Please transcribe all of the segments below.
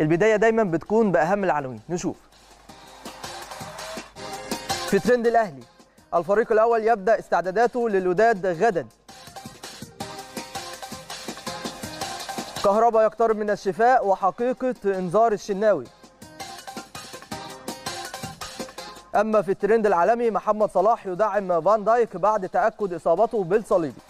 البدايه دايما بتكون باهم العناوين نشوف في ترند الاهلي الفريق الاول يبدا استعداداته للوداد غدا كهربا يقترب من الشفاء وحقيقه انذار الشناوي اما في الترند العالمي محمد صلاح يدعم فان دايك بعد تاكد اصابته بالصليبي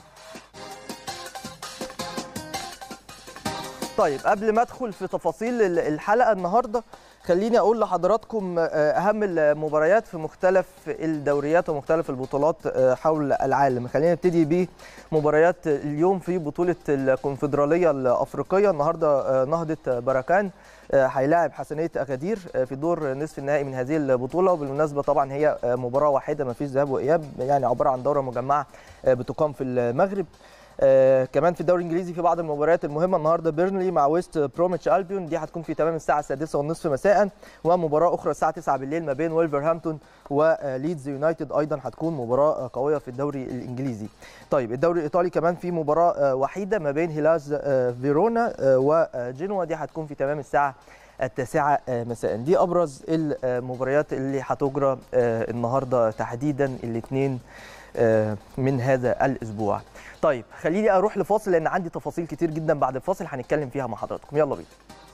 طيب قبل ما ادخل في تفاصيل الحلقه النهارده خليني اقول لحضراتكم اهم المباريات في مختلف الدوريات ومختلف البطولات حول العالم خلينا نبتدي بمباريات اليوم في بطوله الكونفدراليه الافريقيه النهارده نهضه بركان هيلاعب حسنيه اكادير في دور نصف النهائي من هذه البطوله وبالمناسبه طبعا هي مباراه واحده ما فيش ذهاب واياب يعني عباره عن دوره مجمعه بتقام في المغرب آه كمان في الدوري الانجليزي في بعض المباريات المهمه النهارده بيرنلي مع ويست بروميتش البيون دي هتكون في تمام الساعه السادسة والنصف مساء ومباراه اخرى الساعه 9 بالليل ما بين ولفرهامبتون وليدز يونايتد ايضا هتكون مباراه قويه في الدوري الانجليزي طيب الدوري الايطالي كمان في مباراه وحيده ما بين هيلاز فيرونا وجنوا دي هتكون في تمام الساعه التاسعة مساء دي أبرز المباريات اللي هتجرى النهاردة تحديدا الاثنين من هذا الأسبوع طيب خليني أروح لفاصل لأن عندي تفاصيل كتير جدا بعد الفاصل هنتكلم فيها مع حضراتكم يلا بينا